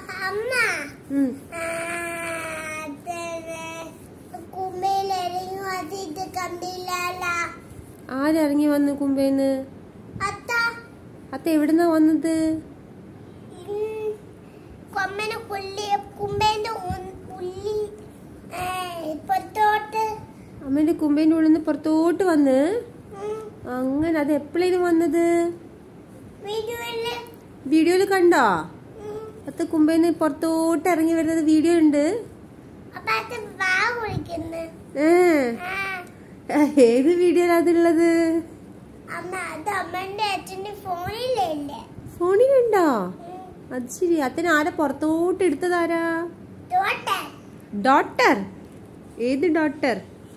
അമ്മ ഉം. കുമ്പയിൽ ഇറങ്ങി വന്നിട്ട് കണ്ടില്ലല്ല ആരിറങ്ങി വന്നു കുമ്പേന്ന് അത്ത അത്ത എവിടുന്നാ വന്നത് ഉം, കൊമ്മനെ പുള്ളി കുമ്പേന്റെ ഉ- ഉള്ളി ഏ, പുറത്തോട്ട് അമ്മേന്റെ കുമ്പേന്റെ ഉള്ളിൽ നിന്ന് പുറത്തോട്ട് വന്ന് ഉം, അങ്ങനെ അത് എപ്പോഴേലും വന്നത് വീഡിയോയില് വീഡിയോയിൽ കണ്ടോ ഉം, അത്ത കുമ്പേന്ന് പുറത്തോട്ട് ഇറങ്ങി വരുന്നത് വീഡിയോ ഉണ്ട് അപ്പൊ അത് വാ കുളിക്കുന്നു ഏ ആ ഏത് വീഡിയോയിലാ അതുള്ളത് അമ്മ അത് അമ്മന്റെ അച്ഛന്റെ ഫോണിലല്ലേ ഫോണിലുണ്ടോ ഉം, അത് ശരി അത്തന് ആരെ പുറത്തോട്ട് എടുത്തതാരാ തോട്ടെ ഡോട്ടർ ഏത് ഡോട്ടർ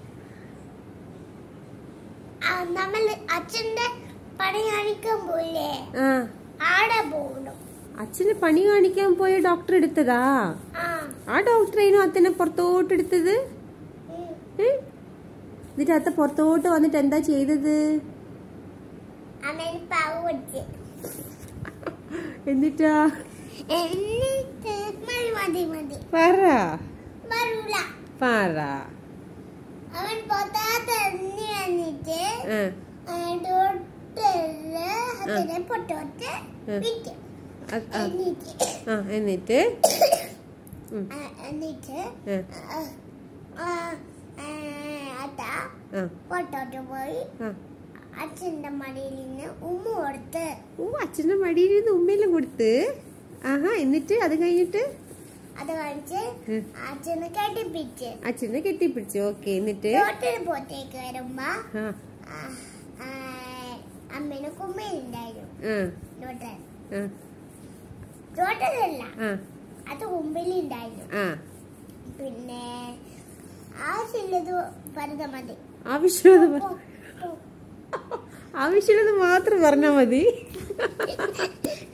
ആ, നമ്മൾ അച്ഛന്റെ പണി കാണിക്കാൻ പോയില്ലേ ആ ആടെ പോകണം അച്ഛന് പണി കാണിക്കാൻ പോയ ഡോക്ടർ എടുത്തതാ ആ ആ ഡോക്ടറേനു അത്തനെ പുറത്തോട്ട് എടുത്തത് ഉം. ഏ? എന്നിട്ട് അത്ത പുറത്തോട്ട് വന്നിട്ട് എന്താ ചെയ്തത് അമ്മേന് പാവ് കൊടുത്ത് എന്നിട്ടാ എന്നിട്ട് മതി മതി മതി പറ വരൂല പറ അവൻ പൊത്താത്ത എണ്ണി വന്നിട്ട് ആ, ഡോക്ടറില് അതിനെ പൊട്ടോട്ട് ആ. വിറ്റു അ- ആ, എന്നിട്ട് ആ എന്നിട്ട് ഉം, ആ, എന്നിട്ട് ആ, ആ, ആ, അതാ ആ, പൊട്ടോട്ട് പോയി ആ. അച്ഛന്റെ മടിയിൽ നിന്ന് ഉമ്മ കൊടുത്ത് ഓ അച്ഛന്റെ മടിയിൽ നിന്ന് ഉമ്മയെല്ലാം കൊടുത്ത് ആഹാ എന്നിട്ട് അത് കഴിഞ്ഞിട്ട് അത് കാണിച്ച് ഉം. അച്ഛനെ കെട്ടിപ്പിച്ച് അച്ഛനെ കെട്ടിപ്പിടിച്ചു ഓക്കെ എന്നിട്ട് ഡോക്ടർ പുറത്തേക്ക് വരുമ്പോ ആ ആ, ആ, അമ്മേനെ കുമ്മയിലുണ്ടായിരുന്നു ആ ഡോക്ടർ ആ ഡോക്ടറല്ല ആ അത് കുമ്പിലുണ്ടായിരുന്നു ആ പിന്നെ ആവശ്യമുള്ളത് പറഞ്ഞ മതി ആവശ്യമുള്ളത് പോ, പറ- പോ. ആവശ്യമുള്ളത് മാത്രം പറഞ്ഞാ മതി